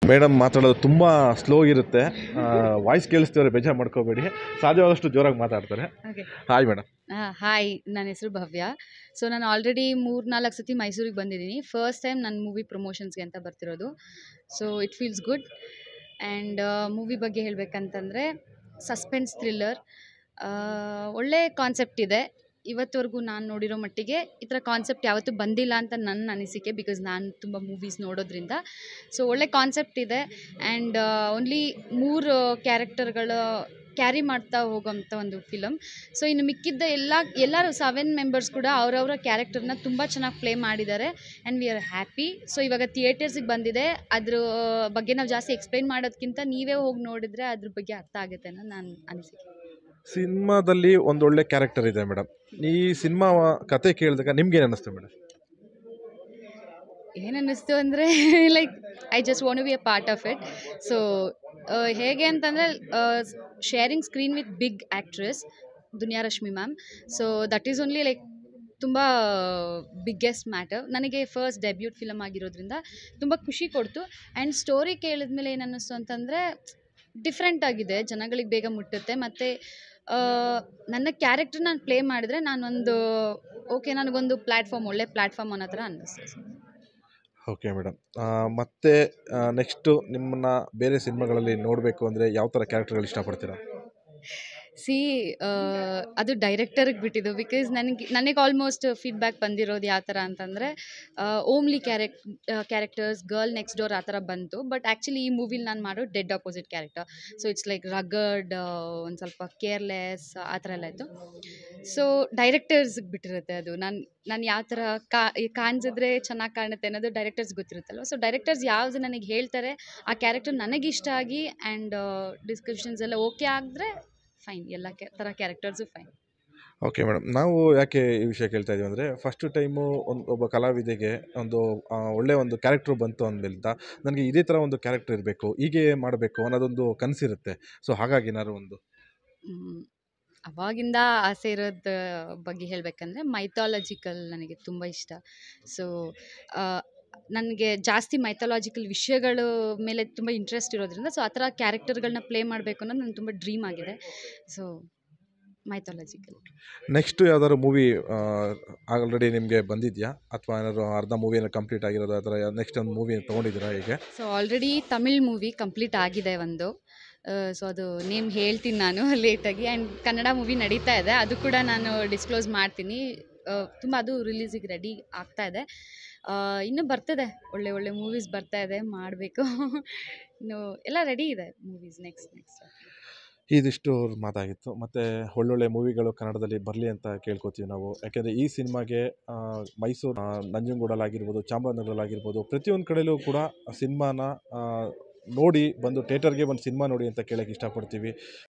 madam ಮಾತಾಡೋದು ತುಂಬ slow ಇರುತ್ತೆ ವಾಯ್ಸ್ ಕೇಳಿಸ್ತಿದ್ರೆ ಬೇಜಾರು ಮಾಡ್ಕೋಬೇಡಿ ಸಾಧ್ಯವಾದಷ್ಟು ಜೋರಾಗಿ ಮಾತಾಡ್ತಾರೆ ಓಕೆ ಹಾಯ್ ಮೇಡಮ್ ಹಾಯ್ ನನ್ನ ಹೆಸರು ಭವ್ಯ ಸೊ ನಾನು ಆಲ್ರೆಡಿ ಮೂರು ನಾಲ್ಕು ಸತಿ ಮೈಸೂರಿಗೆ ಬಂದಿದ್ದೀನಿ ಫಸ್ಟ್ ಟೈಮ್ ನನ್ನ ಮೂವಿ ಪ್ರಮೋಷನ್ಸ್ಗೆ ಅಂತ ಬರ್ತಿರೋದು so it feels good and movie ಬಗ್ಗೆ ಹೇಳಬೇಕಂತಂದರೆ ಸಸ್ಪೆನ್ಸ್ ಥ್ರಿಲ್ಲರ್ ಒಳ್ಳೆ ಕಾನ್ಸೆಪ್ಟ್ ಇದೆ ಇವತ್ತವರೆಗೂ ನಾನು ನೋಡಿರೋ ಮಟ್ಟಿಗೆ ಈ ಥರ ಕಾನ್ಸೆಪ್ಟ್ ಯಾವತ್ತೂ ಬಂದಿಲ್ಲ ಅಂತ ನನ್ನ ಅನಿಸಿಕೆ ಬಿಕಾಸ್ ನಾನು ತುಂಬ ಮೂವೀಸ್ ನೋಡೋದ್ರಿಂದ ಸೊ ಒಳ್ಳೆ ಕಾನ್ಸೆಪ್ಟ್ ಇದೆ ಆ್ಯಂಡ್ ಓನ್ಲಿ ಮೂರು ಕ್ಯಾರೆಕ್ಟರ್ಗಳ ಕ್ಯಾರಿ ಮಾಡ್ತಾ ಹೋಗೋಂಥ ಒಂದು ಫಿಲಮ್ ಸೊ ಇನ್ನು ಮಿಕ್ಕಿದ್ದ ಎಲ್ಲ ಎಲ್ಲರೂ ಸೆವೆನ್ ಮೆಂಬರ್ಸ್ ಕೂಡ ಅವರವರ ಕ್ಯಾರೆಕ್ಟರ್ನ ತುಂಬ ಚೆನ್ನಾಗಿ ಪ್ಲೇ ಮಾಡಿದ್ದಾರೆ and we are happy so ಇವಾಗ ಥಿಯೇಟರ್ಸಿಗೆ ಬಂದಿದೆ ಅದ್ರ ಬಗ್ಗೆ ನಾವು ಜಾಸ್ತಿ ಎಕ್ಸ್ಪ್ಲೈನ್ ಮಾಡೋದಕ್ಕಿಂತ ನೀವೇ ಹೋಗಿ ನೋಡಿದ್ರೆ ಅದ್ರ ಬಗ್ಗೆ ಅರ್ಥ ಆಗುತ್ತೆ ಅನ್ನೋ ನಾನು ಅನಿಸಿಕೆ ಸಿನಿಮಾದಲ್ಲಿ ಒಂದೊಳ್ಳೆ ಕ್ಯಾರೆಕ್ಟರ್ ಇದೆ ಮೇಡಮ್ ಈ ಸಿನಿಮಾ ಕತೆ ಕೇಳಿದಾಗ ನಿಮ್ಗೆ ಏನು ಅನ್ನಿಸ್ತು ಮೇಡಮ್ ಏನು ಅನ್ನಿಸ್ತು ಅಂದರೆ like I just want be a part of it so ಹೇಗೆ ಅಂತಂದರೆ sharing screen with big actress Duniya Rashmi ma'am so that is only like ತುಂಬ ಬಿಗ್ಗೆಸ್ಟ್ ಮ್ಯಾಟರ್ ನನಗೆ ಫಸ್ಟ್ ಡೆಬ್ಯೂಟ್ ಫಿಲಮ್ ಆಗಿರೋದ್ರಿಂದ ತುಂಬ ಖುಷಿ ಕೊಡ್ತು ಆ್ಯಂಡ್ ಸ್ಟೋರಿ ಕೇಳಿದ್ಮೇಲೆ ಏನು ಅನ್ನಿಸ್ತು ಅಂತಂದರೆ ಡಿಫ್ರೆಂಟ್ ಆಗಿದೆ ಜನಗಳಿಗೆ ಬೇಗ ಮುಟ್ಟುತ್ತೆ ಮತ್ತು ನನ್ನ ಕ್ಯಾರೆಕ್ಟರ್ ನಾನು ಪ್ಲೇ ಮಾಡಿದ್ರೆ ನಾನೊಂದು ಓಕೆ ನನಗೊಂದು ಪ್ಲ್ಯಾಟ್ಫಾರ್ಮ್ ಒಳ್ಳೆ ಪ್ಲ್ಯಾಟ್ಫಾರ್ಮ್ ಅನ್ನೋ ಥರ ಅನ್ನಿಸ್ತು ಓಕೆ ಮೇಡಮ್ ಮತ್ತೆ ನೆಕ್ಸ್ಟು ನಿಮ್ಮನ್ನ ಬೇರೆ ಸಿನಿಮಾಗಳಲ್ಲಿ ನೋಡಬೇಕು ಅಂದರೆ ಯಾವ ಥರ ಕ್ಯಾರೆಕ್ಟರ್ಗಳು ಇಷ್ಟಪಡ್ತೀರಾ ಸಿ ಅದು ಡೈರೆಕ್ಟರ್ಗೆ ಬಿಟ್ಟಿದ್ದು ಬಿಕಾಸ್ ನನಗೆ ನನಗೆ ಆಲ್ಮೋಸ್ಟ್ ಫೀಡ್ಬ್ಯಾಕ್ ಬಂದಿರೋದು ಯಾವ ಥರ ಅಂತಂದರೆ ಓಮ್ಲಿ ಕ್ಯಾರೆಕ್ ಕ್ಯಾರೆಕ್ಟರ್ಸ್ ಗರ್ಲ್ ನೆಕ್ಸ್ಟ್ ಡೋರ್ ಆ ಥರ ಬಂತು ಬಟ್ ಆ್ಯಕ್ಚುಲಿ ಈ ಮೂವಿಲಿ ನಾನು ಮಾಡೋ dead opposite character so it's like rugged ಒಂದು ಸ್ವಲ್ಪ ಕೇರ್ಲೆಸ್ ಆ ಥರ ಎಲ್ಲ ಇತ್ತು ಸೊ ಡೈರೆಕ್ಟರ್ಸ್ಗೆ ಬಿಟ್ಟಿರುತ್ತೆ ಅದು ನಾನು ನಾನು ಯಾವ ಥರ ಕಾ ಕಾಣಿಸಿದ್ರೆ ಚೆನ್ನಾಗಿ ಕಾಣುತ್ತೆ ಅನ್ನೋದು ಡೈರೆಕ್ಟರ್ಸ್ ಗೊತ್ತಿರುತ್ತಲ್ವ ಸೊ ಡೈರೆಕ್ಟರ್ಸ್ ಯಾವುದು ನನಗೆ ಹೇಳ್ತಾರೆ ಆ ಕ್ಯಾರೆಕ್ಟರ್ ನನಗೆ ಇಷ್ಟ ಆಗಿ ಆ್ಯಂಡ್ ಡಿಸ್ಕ್ರಿಪ್ಷನ್ಸ್ ಎಲ್ಲ ಓಕೆ ಆಗಿದ್ರೆ ಫೈನ್ ಎಲ್ಲ ಕೆ ಥರ ಕ್ಯಾರೆಕ್ಟರ್ಸು ಫೈನ್ ಓಕೆ ಮೇಡಮ್ ನಾವು ಯಾಕೆ ಈ ವಿಷಯ ಕೇಳ್ತಾ ಇದೀವಿ ಅಂದರೆ ಫಸ್ಟ್ ಟೈಮು ಒಂದು ಒಬ್ಬ ಕಲಾವಿದೆಗೆ ಒಂದು ಆ, ಒಳ್ಳೆ ಒಂದು ಕ್ಯಾರೆಕ್ಟ್ರು ಬಂತು ಅಂದಮೇಲಿಂದ ನನಗೆ ಇದೇ ಥರ ಒಂದು ಕ್ಯಾರೆಕ್ಟರ್ ಇರಬೇಕು ಹೀಗೆ ಮಾಡಬೇಕು ಅನ್ನೋದೊಂದು ಕನಸಿರುತ್ತೆ ಸೊ ಹಾಗಾಗಿ ಏನಾದ್ರು ಒಂದು ಮ್, ಅವಾಗಿಂದ ಆಸೆ ಇರೋದ ಬಗ್ಗೆ ಹೇಳಬೇಕಂದ್ರೆ ಮೈಥಾಲಜಿಕಲ್ ನನಗೆ ತುಂಬ ಇಷ್ಟ ಸೊ ನನಗೆ ಜಾಸ್ತಿ ಮೈಥಾಲಜಿಕಲ್ ವಿಷಯಗಳು ಮೇಲೆ ತುಂಬ ಇಂಟ್ರೆಸ್ಟ್ ಇರೋದ್ರಿಂದ ಸೊ ಆ ಥರ ಕ್ಯಾರೆಕ್ಟರ್ಗಳನ್ನ ಪ್ಲೇ ಮಾಡಬೇಕು ಅನ್ನೋದು ನನ್ನ ತುಂಬ ಡ್ರೀಮ್ ಆಗಿದೆ ಸೊ ಮೈಥಾಲಜಿಕಲ್ ನೆಕ್ಸ್ಟ್ ಯಾವ್ದಾದ್ರು ಮೂವಿ ಆಲ್ರೆಡಿ ನಿಮಗೆ ಬಂದಿದೆಯಾ ಅಥವಾ ಏನಾದ್ರು ಅರ್ಧ ಮೂವಿ ಏನಾದ್ರು ಕಂಪ್ಲೀಟ್ ಆಗಿರೋದು ಆ ಥರ ನೆಕ್ಸ್ಟ್ ಒಂದು ಮೂವಿ ತೊಗೊಂಡಿದ್ದೀರಾ ಹೇಗೆ so already Tamil movie complete ಆಗಿದೆ ಒಂದು ಸೊ ಅದು ನೇಮ್ ಹೇಳ್ತೀನಿ ನಾನು ಲೇಟಾಗಿ ಆ್ಯಂಡ್ ಕನ್ನಡ ಮೂವಿ ನಡೀತಾ ಇದೆ ಅದು ಕೂಡ ನಾನು ಡಿಸ್ಕ್ಲೋಸ್ ಮಾಡ್ತೀನಿ ತುಂಬ ಅದು ರಿಲೀಸಿಗೆ ರೆಡಿ ಆಗ್ತಾ ಇದೆ ಆ, ಇನ್ನೂ ಬರ್ತಿದೆ ಒಳ್ಳೆ ಒಳ್ಳೆ ಮೂವೀಸ್ ಬರ್ತಾ ಇದೆ ಮಾಡಬೇಕು ಇನ್ನು ಎಲ್ಲ ರೆಡಿ ಇದೆ ಮೂವೀಸ್ ನೆಕ್ಸ್ಟ್ ನೆಕ್ಸ್ಟ್ ಇದಿಷ್ಟು ಮಾತಾಗಿತ್ತು ಮತ್ತು ಒಳ್ಳೊಳ್ಳೆ ಮೂವಿಗಳು ಕನ್ನಡದಲ್ಲಿ ಬರಲಿ ಅಂತ ಕೇಳ್ಕೊತೀವಿ ನಾವು ಯಾಕೆಂದರೆ ಈ ಸಿನಿಮಾಗೆ ಮೈಸೂರು ಆ, ನಂಜನಗೂಡಲ್ಲಾಗಿರ್ಬೋದು ಚಾಮರಾಜನಗರಲ್ಲಾಗಿರ್ಬೋದು ಪ್ರತಿಯೊಂದು ಕಡೆಯಲ್ಲೂ ಕೂಡ ಸಿನಿಮಾನ ನೋಡಿ ಬಂದು ಥಿಯೇಟರ್ಗೆ ಬಂದು ಸಿನಿಮಾ ನೋಡಿ ಅಂತ ಕೇಳೋಕ್ಕೆ ಇಷ್ಟಪಡ್ತೀವಿ